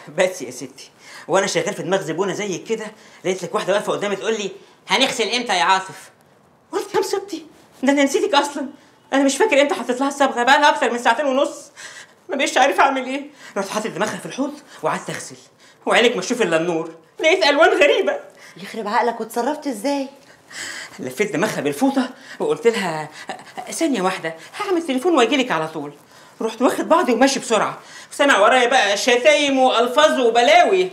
بس يا ستي وانا شغال في دماغ زبونه زي كده لقيت لك واحده واقفه قدامي تقول لي هنغسل امتى يا عاطف قلت يا مصيبتي ده انا نسيتك اصلا انا مش فاكر امتى حطيت لها الصبغه بقى لها اكتر من ساعتين ونص ما بقيش عارف اعمل ايه رحت حاطط دماغها في الحوض وقعدت اغسل وعينك مش تشوف الا النور لقيت الوان غريبه يخرب عقلك واتصرفت ازاي لفيت دماغها بالفوطه وقلت لها ثانيه واحده هعمل تليفون واجي لك على طول رحت واخد بعضي وماشي بسرعه وسامع ورايا بقى شتايم والفاظ وبلاوي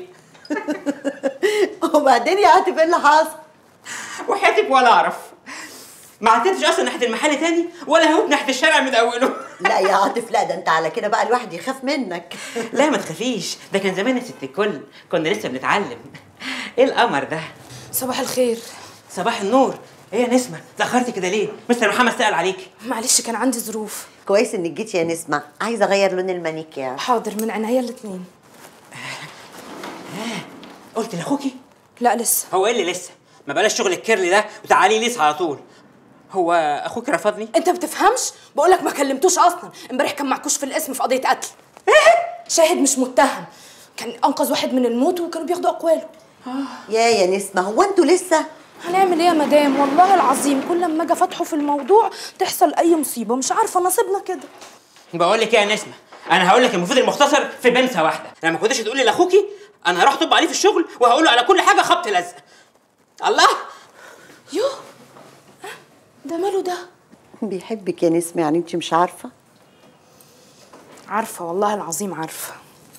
وبعدين يا عاطف ايه اللي حصل وحياتك ولا اعرف ما عدتش اصلا ناحيه المحل تاني ولا هوب ناحيه الشارع من اوله لا يا عاطف لا ده انت على كده بقى الواحد يخاف منك لا ما تخافيش ده كان زمان يا ست الكل كنا لسه بنتعلم ايه القمر ده صباح الخير صباح النور ايه يا نسمه اتاخرتي كده ليه مستر محمد سال عليكي معلش كان عندي ظروف كويس انك جيتي يا نسمة عايزه اغير لون المانيكير حاضر من عينيا الاتنين قلت لاخوكي لا لسه هو ايه اللي لسه ما بلاش شغل الكيرلي ده وتعالي ليس على طول هو اخوك رفضني انت بتفهمش بقولك ما كلمتوش اصلا امبارح كان معكوش في الاسم في قضيه قتل شاهد مش متهم كان انقذ واحد من الموت وكانوا بياخدوا اقواله يا يا نسمة هو انتوا لسه هنعمل ايه يا مدام والله العظيم كل لما اجي فتحه في الموضوع تحصل اي مصيبه مش عارفه نصيبنا كده بقول لك ايه يا نسمه انا هقول لك المفروض المختصر في بنسه واحده لما كنتش تقولي لاخوكي انا هروح طب عليه في الشغل وهقول له على كل حاجه خبط لزق الله يوه آه، ده ماله ده بيحبك يا نسمة يعني انت مش عارفه عارفه والله العظيم عارفه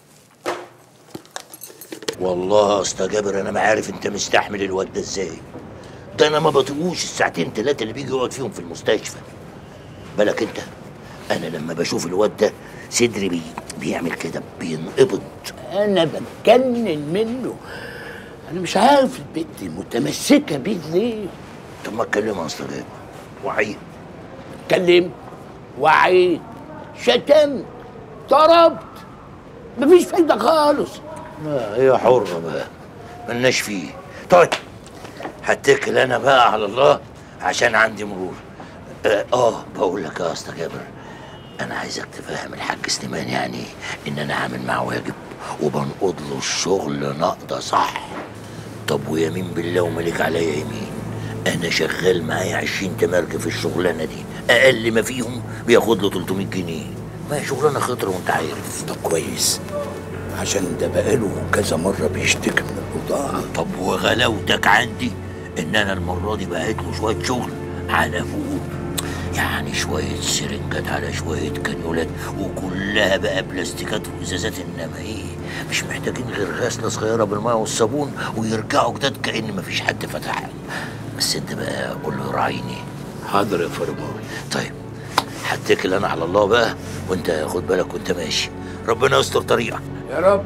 والله يا اسطى جابر انا ما عارف انت مستحمل الواد ده ازاي ده انا ما بطيقوش الساعتين ثلاثه اللي بيجي يقعد فيهم في المستشفى بالك انت انا لما بشوف الواد ده صدري بي بيعمل كده بينقبض انا بتجنن منه انا مش عارف البنت متمسكه بيه ليه طب ما اتكلم يا اسطى جابر وعيد اتكلمت وعيت شتمت ضربت مفيش فايده خالص لا هي حرة بقى ملناش فيه طيب هتكل انا بقى على الله عشان عندي مرور اه, آه بقول لك يا اسطى جابر انا عايزك تفهم الحاج سليمان يعني ان انا عامل معاه واجب وبنقض له الشغل نقضه صح طب ويمين بالله وملك عليا يمين انا شغال معايا 20 تمرج في الشغلانه دي اقل ما فيهم بياخد له 300 جنيه ما هي شغلانه خطره وانت عارف طب كويس عشان ده بقاله كذا مره بيشتكي من البضاعه طب وغلاوتك عندي ان انا المره دي بعت له شويه شغل على ابوه يعني شويه سرنجات على شويه كانيولات وكلها بقى بلاستيكات وازازات انما ايه مش محتاجين غير غسله صغيره بالماء والصابون ويرجعوا جداد كان مفيش حد فتحها بس انت بقى قول له راعيني حاضر يا فرماوي طيب هتكل انا على الله بقى وانت خد بالك وانت ماشي ربنا يستر طريقك يا رب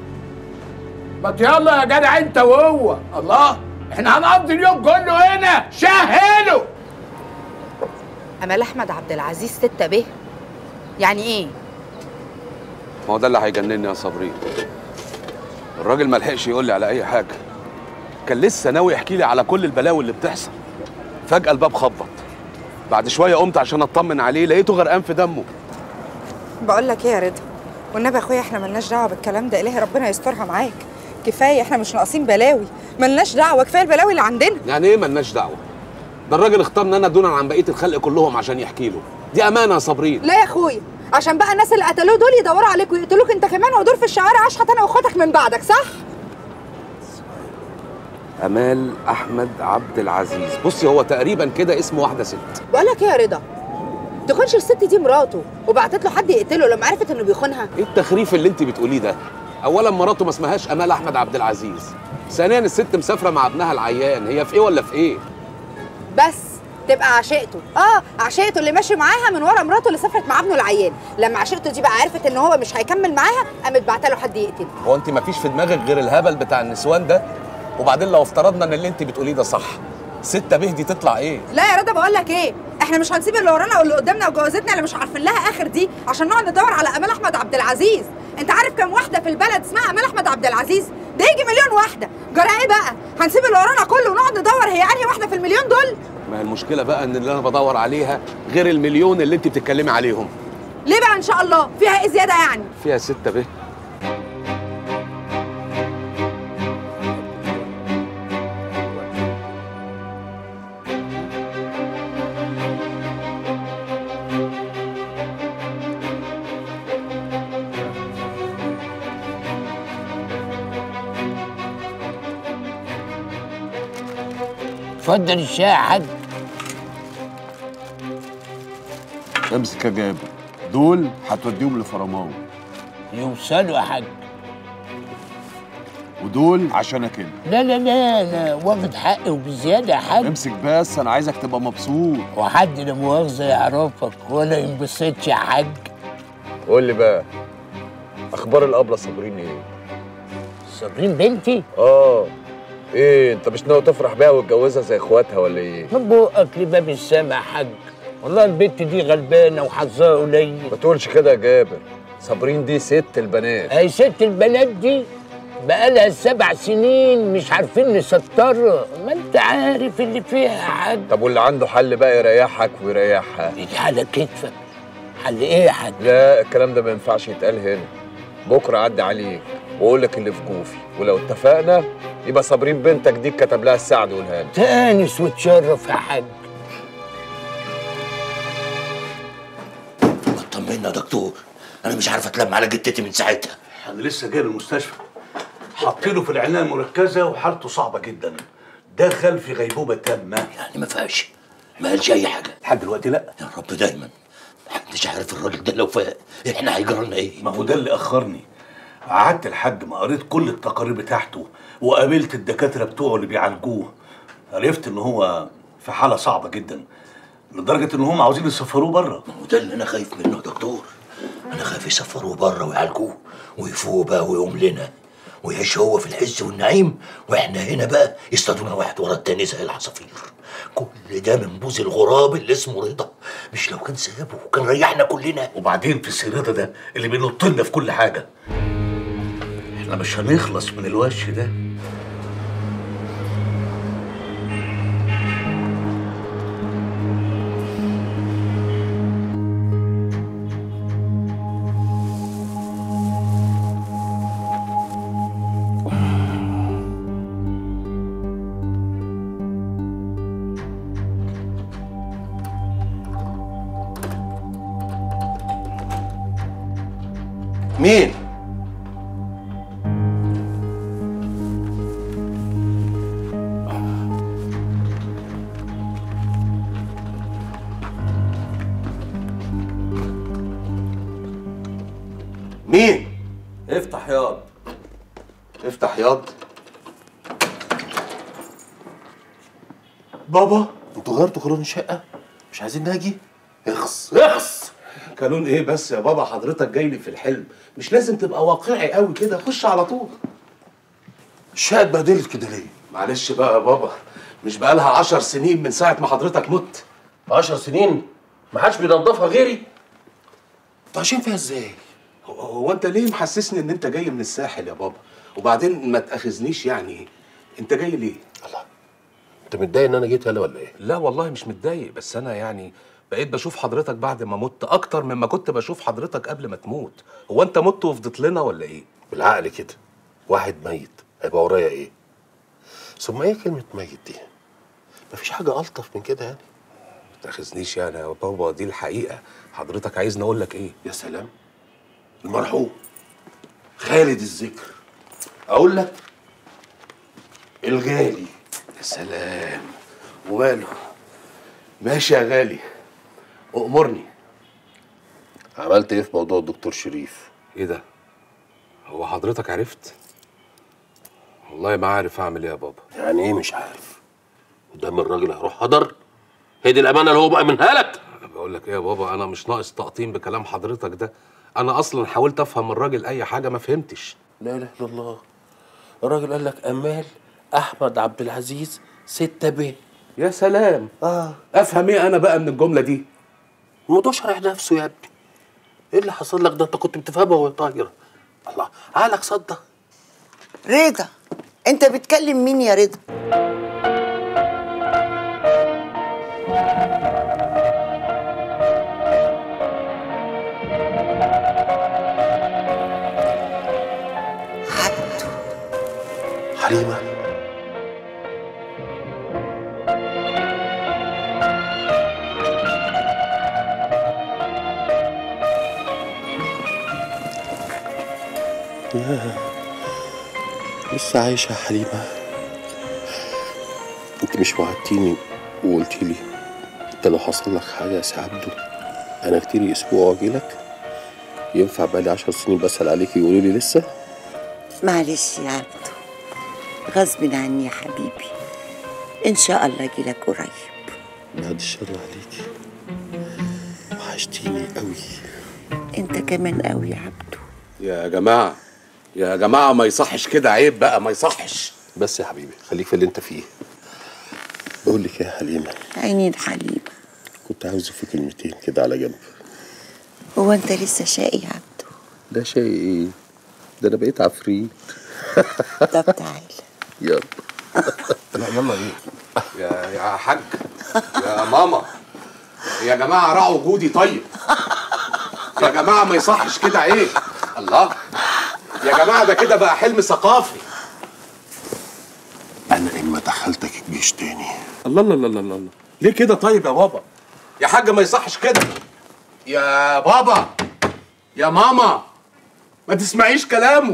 ما يلا يا جدع انت وهو الله احنا هنقضي اليوم كله هنا شهلوا امال احمد عبد العزيز ستة به يعني ايه ما هو ده اللي هيجنني يا صابرين الراجل ما لحقش يقول لي على اي حاجه كان لسه ناوي يحكي لي على كل البلاوي اللي بتحصل فجاه الباب خبط بعد شويه قمت عشان اطمن عليه لقيته غرقان في دمه بقول لك ايه يا رضا والنبي يا اخويا احنا ملناش دعوه بالكلام ده الهي ربنا يسترها معاك كفايه احنا مش ناقصين بلاوي ملناش دعوه كفايه البلاوي اللي عندنا يعني ايه ملناش دعوه ده الراجل اختارني انا دونا عن بقيه الخلق كلهم عشان يحكي له دي امانه يا صابرين لا يا اخويا عشان بقى الناس اللي قتلوه دول يدوروا عليك ويقتلوك انت كمان ودور في الشوارع اشحت انا واخواتك من بعدك صح امال احمد عبد العزيز بصي هو تقريبا كده اسمه واحده ست بقول لك ايه يا رضا تكونش الست دي مراته وبعتت له حد يقتله لما عرفت انه بيخونها ايه التخريف اللي انت بتقوليه ده اولا مراته ما اسمهاش امال احمد عبد العزيز ثانيا الست مسافره مع ابنها العيان هي في ايه ولا في ايه بس تبقى عشيقته اه عشيقته اللي ماشي معاها من ورا مراته اللي سافرت مع ابنه العيان لما عشيقته دي بقى عرفت ان هو مش هيكمل معاها قامت بعتله حد يقتله هو انت ما فيش في دماغك غير الهبل بتاع النسوان ده وبعدين لو افترضنا ان اللي انت بتقوليه ده صح ستة به دي تطلع ايه لا يا رضا بقول لك ايه احنا مش هنسيب اللي ورانا واللي قدامنا وجوازتنا اللي مش عارفين لها اخر دي عشان نقعد ندور على امال احمد عبد العزيز انت عارف كام واحده في البلد اسمها امال احمد عبد العزيز ده يجي مليون واحده جرى ايه بقى هنسيب اللي ورانا كله ونقعد ندور هي انهي واحده في المليون دول ما هي المشكله بقى ان اللي انا بدور عليها غير المليون اللي انت بتتكلمي عليهم ليه بقى ان شاء الله فيها ايه زياده يعني فيها ستة به اتفضل الشاي يا حاج امسك يا جابر دول هتوديهم لفرماوي يوصلوا يا حاج ودول عشانك انت لا لا لا لا واخد حقي وبزياده يا حاج امسك بس انا عايزك تبقى مبسوط وحد لا مؤاخذه يعرفك ولا ينبسطش يا حاج قول لي بقى اخبار الابله صابرين ايه صابرين بنتي اه ايه انت مش ناوي تفرح بيها وتجوزها زي اخواتها ولا ايه من بقك لباب السما يا حاج والله البت دي غلبانه وحظها قليل ما تقولش كده يا جابر صابرين دي ست البنات اي ست البنات دي بقالها سبع سنين مش عارفين نسطرها ما انت عارف اللي فيها يا حاج طب واللي عنده حل بقى يريحك ويريحها يجي على كتفك حل ايه يا حاج لا الكلام ده ما ينفعش يتقال هنا بكره عدي عليك واقول لك اللي في جوفي ولو اتفقنا يبقى صابرين بنتك دي كتب لها السعد والهاني تانس وتشرف يا حاج طمنا يا دكتور انا مش عارف اتلم على جدتي من ساعتها انا لسه جاي من المستشفى حاطينه في العنايه المركزه وحالته صعبه جدا دخل في غيبوبه تامه يعني ما فيهاش ما قالش اي حاجه لحد دلوقتي لا يا رب دايما محدش عارف الراجل ده لو فاق احنا هيجرى لنا ايه ما هو ده اللي اخرني قعدت لحد ما قريت كل التقارير بتاعته وقابلت الدكاتره بتوعه اللي بيعالجوه عرفت ان هو في حاله صعبه جدا لدرجه ان هم عاوزين يسفروه بره وده اللي انا خايف منه يا دكتور انا خايف يسفروه بره ويعالجوه ويفوق بقى ويقوم لنا ويعيش هو في الحز والنعيم واحنا هنا بقى يصطادونا واحد ورا التاني زي العصافير كل ده من بوز الغراب اللي اسمه رضا مش لو كان سابه وكان ريحنا كلنا وبعدين في السريرة ده اللي بينط لنا في كل حاجه احنا مش هنخلص من الوش ده مين؟ مين؟ افتح ياض افتح ياض بابا انتوا غيرتوا قانون الشقة؟ مش عايزين ناجي؟ اخص اخص قانون ايه بس يا بابا حضرتك جاي لي في الحلم مش لازم تبقى واقعي قوي كده خش على طول الشقة اتبهدلت كده ليه؟ معلش بقى يا بابا مش بقالها عشر سنين من ساعة ما حضرتك مت عشر سنين ما حدش بينضفها غيري انتوا عايشين فيها ازاي؟ هو- هو انت ليه محسسني ان انت جاي من الساحل يا بابا وبعدين ما تاخذنيش يعني انت جاي ليه انت متضايق ان انا جيت هنا ولا ايه؟ لا والله مش متضايق بس انا يعني بقيت بشوف حضرتك بعد ما مت اكتر مما كنت بشوف حضرتك قبل ما تموت هو انت مت وفضت لنا ولا ايه بالعقل كده واحد ميت هيبقى ورايا ايه؟ ثم ايه كلمة ميت دي؟ مفيش حاجة ألطف من كده يعني ما تاخذنيش يعني يا بابا دي الحقيقه حضرتك عايزني اقول لك ايه يا سلام المرحوم خالد الذكر أقول لك الغالي يا سلام وماله ماشي يا غالي أؤمرني عملت ايه في موضوع الدكتور شريف؟ ايه ده هو حضرتك عرفت والله ما عارف اعمل ايه يا بابا يعني ايه مش عارف؟ قدام الراجل هروح هدر؟ هي دي الأمانة اللي هو بقى منها لك؟ بقول لك ايه يا بابا انا مش ناقص تقطيم بكلام حضرتك ده انا اصلا حاولت افهم من الراجل اي حاجه ما فهمتش لا اله الا الله الراجل قال لك امال احمد عبد العزيز ستة ب يا سلام اه افهم ايه انا بقى من الجمله دي الموضوع شرح نفسه يا ابني ايه اللي حصل لك ده انت كنت بتفهمها وهي طايره الله عقلك صدق رضا انت بتكلم مين يا رضا حليمه ياه لسه عايشة يا حليمة انت مش وعدتيني وقلتي لي انت لو حصل لك حاجه يا سي عبده انا كتير اسبوع واجي لك ينفع بقالي عشر سنين بسال عليكي يقولوا لي لسه معلش يا عبدو غصب عني يا حبيبي ان شاء الله اجي لك قريب بعد الشر عليكي وحشتيني قوي انت كمان قوي يا عبدو يا جماعه يا جماعه ما يصحش كده عيب بقى ما يصحش بس يا حبيبي خليك في اللي انت فيه بقول لك يا حليمه عيني الحليمه كنت عاوزك في كلمتين كده على جنب هو انت لسه شقي يا عبدو ده شيء ايه ده انا بقيت عفريت طب تعالى يلا لا يلا ايه يا يا حاج يا ماما يا جماعه راعوا وجودي طيب يا جماعه ما يصحش كده عيب الله يا جماعه ده كده بقى حلم ثقافي انا اما دخلتك الجيش تاني الله الله الله الله الله ليه كده طيب يا بابا يا حاج ما يصحش كده يا بابا يا ماما ما تسمعيش كلامه